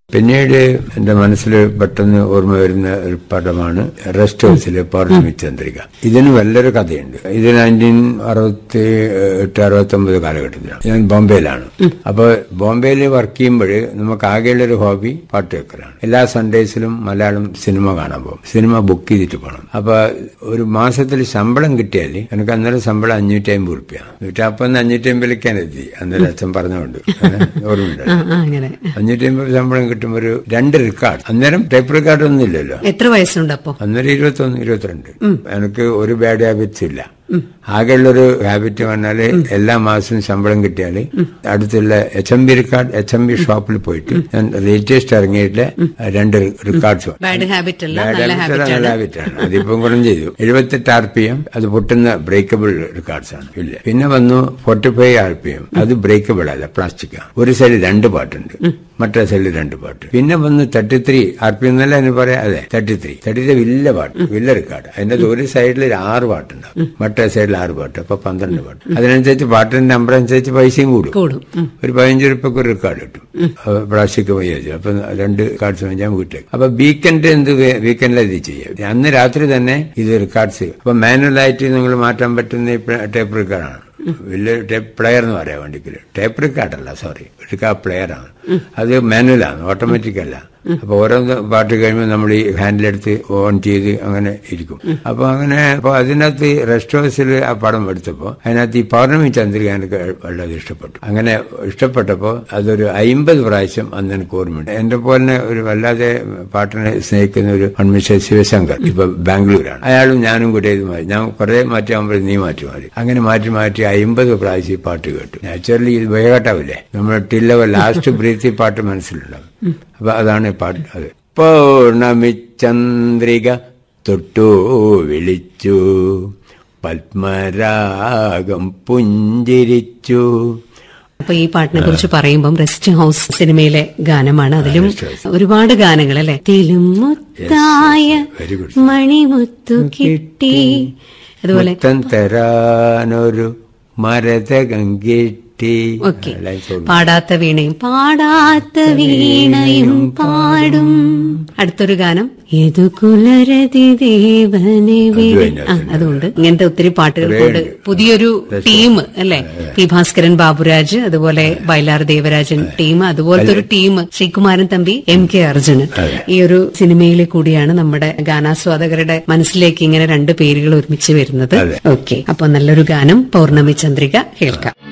പിന്നീട് എന്റെ മനസ്സിൽ പെട്ടെന്ന് ഓർമ്മ വരുന്ന ഒരു പടമാണ് റെസ്റ്റ് ഹൗസിലെ പൗർണമി ചന്ദ്രിക ഇതിന് വല്ലൊരു കഥയുണ്ട് ഇത് നയൻറ്റീൻ അറുപത്തി എട്ട് അറുപത്തി ഒമ്പത് കാലഘട്ടത്തിലാണ് ഞാൻ ബോംബെയിലാണ് അപ്പൊ ബോംബെയിൽ വർക്ക് ചെയ്യുമ്പോൾ നമുക്ക് ആകെയുള്ള ഒരു ഹോബി പാട്ട് കേൾക്കലാണ് എല്ലാ സൺഡേസിലും മലയാളം സിനിമ കാണാൻ പോകും സിനിമ ബുക്ക് ചെയ്തിട്ട് പോകണം അപ്പൊ ഒരു മാസത്തിൽ ശമ്പളം കിട്ടിയാൽ എനിക്ക് അന്നേരം ശമ്പളം അഞ്ഞൂറ്റി അമ്പത് റുപ്യ നൂറ്റപ്പന്ന് അഞ്ഞൂറ്റി അമ്പതിലേക്കാൻ എത്തി അന്നേരം അച്ഛൻ പറഞ്ഞുകൊണ്ട് ഓർമ്മയുണ്ട് ആ ആ, അങ്ങനെ അഞ്ഞൂറ്റി അമ്പത് ശമ്പളം കിട്ടുമ്പോൾ ഒരു രണ്ട് റെക്കോർഡ് അന്നേരം ടൈപ്പ് റെക്കോർഡ് ഒന്നും ഇല്ലല്ലോ എത്ര വയസ്സുണ്ട് അപ്പോ അന്നേരം ഇരുപത്തൊന്ന് ഇരുപത്തിരണ്ട് എനിക്ക് ഒരു ബാഡ് ഹാബിറ്റ്സ് ഇല്ല ആകെയുള്ളൊരു ഹാബിറ്റ് പറഞ്ഞാല് എല്ലാ മാസവും ശമ്പളം കിട്ടിയാല് അടുത്തുള്ള H M B record H M B ഷോപ്പിൽ പോയിട്ട് ഞാൻ ലേറ്റസ്റ്റ് ഇറങ്ങിയിട്ട് രണ്ട് റെക്കോർഡ്സ് ബാഡ് ഹാബിറ്റ് അല്ല ബാഡ് നല്ല ഹാബിറ്റ് ഹാബിറ്റ് നല്ല ആണ് ഹാബിറ്റാണ് അതിപ്പം കുറഞ്ഞു ചെയ്തു എഴുപത്തെട്ട് ആർ പി എം അത് പൊട്ടുന്ന ബ്രേക്കബിൾ റെക്കോർഡ്സ് ആണ് ഇല്ല പിന്നെ വന്നു forty five R P M അത് ബ്രേക്കബിൾ അല്ല പ്ലാസ്റ്റിക് ഒരു സൈഡിൽ രണ്ട് പാട്ടുണ്ട് മറ്റേ സൈഡിൽ രണ്ട് പാട്ട് പിന്നെ വന്നു thirty three R P M എന്നല്ല എന്ന് പറയാം അതെ തേർട്ടി ത്രീ തേർട്ടി ത്രീ വലിയ പാട്ട് വലിയ റെക്കോർഡ് അതിന്റെ ഒരു സൈഡിൽ ഒരു ആറ് പാട്ടുണ്ടാവും മറ്റേ സൈഡിൽ ആറ് പാട്ട് അപ്പൊ പന്ത്രണ്ട് പാട്ട് അതിനനുസരിച്ച് പാട്ടിന്റെ നമ്പർ അനുസരിച്ച് പൈസയും കൂടും കൂടും ഉം. ഒരു പതിനഞ്ച് റുപ്യക്ക് ഒരു റെക്കോർഡ് കിട്ടും പ്ലാസ്റ്റിക് വയ്യ അപ്പൊ രണ്ട് കാർഡ്സ് ഞാൻ വീട്ടിലേക്ക് അപ്പൊ വീക്കെൻഡ് എന്ത് വീക്കെൻഡിൽ ഇത് ചെയ്യാം അന്ന് രാത്രി തന്നെ ഇത് റെക്കോർഡ്സ് അപ്പൊ മാനുവലായിട്ട് നിങ്ങൾ മാറ്റാൻ പറ്റുന്ന ടേപ്പ് റെക്കോർഡാണ് വലിയ ടേപ്പ് പ്ലെയർ എന്ന് പറയാം വണ്ടിക്കില് ടേപ്പ് റെക്കോർഡല്ല സോറി റെക്കോർഡ് പ്ലെയർ ആണ് അത് മാനുവലാണ് ഓട്ടോമാറ്റിക് അല്ല അപ്പൊ ഓരോ പാട്ട് കഴിയുമ്പോൾ നമ്മൾ ഈ ഹാൻഡിലെടുത്ത് ഓൺ ചെയ്ത് അങ്ങനെ ഇരിക്കും അപ്പൊ അങ്ങനെ അപ്പൊ അതിനകത്ത് റെസ്റ്റ് ഹൗസിൽ ആ പടം എടുത്തപ്പോ അതിനകത്ത് ഈ പൗർണമി ചന്ദ്രിക എനിക്ക് വളരെ ഇഷ്ടപ്പെട്ടു അങ്ങനെ ഇഷ്ടപ്പെട്ടപ്പോ അതൊരു അയിമ്പത് പ്രാവശ്യം അന്ന് എനിക്ക് ഓർമ്മയുണ്ട് എന്റെ പോലെ ഒരു വല്ലാതെ പാട്ടിനെ സ്നേഹിക്കുന്ന ഒരു മിസ്റ്റർ ശിവശങ്കർ ഇപ്പൊ ബാംഗ്ലൂരാണ് അയാളും ഞാനും കൂടെ ഇത് മാറി ഞാൻ കുറെ മാറ്റിയാകുമ്പോൾ നീ മാറ്റി മാറി അങ്ങനെ മാറ്റി മാറ്റി അയിമ്പത് പ്രാവശ്യം ഈ പാട്ട് കേട്ടു നാച്ചുറലി ഇത് വേഗട്ടാവില്ലേ നമ്മുടെ ടില്ലവ ലാസ്റ്റ് ബ്രീത്ത് ഈ പാട്ട് മനസ്സിലുണ്ടാവും അപ്പൊ അതാണ് ഈ പാട്ട് അത് പൗർണമി ചന്ദ്രിക തൊട്ടു വിളിച്ചു പത്മരാഗം പുഞ്ചിരിച്ചു അപ്പൊ ഈ പാട്ടിനെ കുറിച്ച് പറയുമ്പം റെസ്റ്റ് ഹൗസ് സിനിമയിലെ ഗാനമാണ് അതിലും Rest House. ഒരുപാട് ഗാനങ്ങൾ അല്ലെ തിലും മുത്തായ Very good. മണിമുത്തു കിട്ടി അതുപോലെ മുത്തം തരാനൊരു മരതകം കിട്ടി ഓക്കെ Lines ഓർമ്മ. പാടാത്ത വീണയും പാടാത്ത വീണയും പാടും അടുത്തൊരു ഗാനം ഏതു കുലരതി ദേവനെ വേ- അതും ആ, അതുകൊണ്ട് ഇങ്ങനത്തെ ഒത്തിരി പാട്ടുകൾ കുറേ കൊണ്ട് ഉണ്ട്. പുതിയൊരു ടീം അല്ലെ പി ഭാസ്കരൻ ബാബുരാജ് അതുപോലെ ബൈലാർ ദേവരാജൻ ടീം അതുപോലത്തെ ഒരു team Sreekumaran Thampi M K Arjunan ഈ ഒരു സിനിമയിലെ കൂടിയാണ് നമ്മുടെ ഗാനാസ്വാദകരുടെ മനസ്സിലേക്ക് ഇങ്ങനെ രണ്ട് പേരുകൾ ഒരുമിച്ച് വരുന്നത് അതെ. ഓക്കെ അപ്പൊ നല്ലൊരു ഗാനം പൗർണമി ചന്ദ്രിക കേൾക്കാം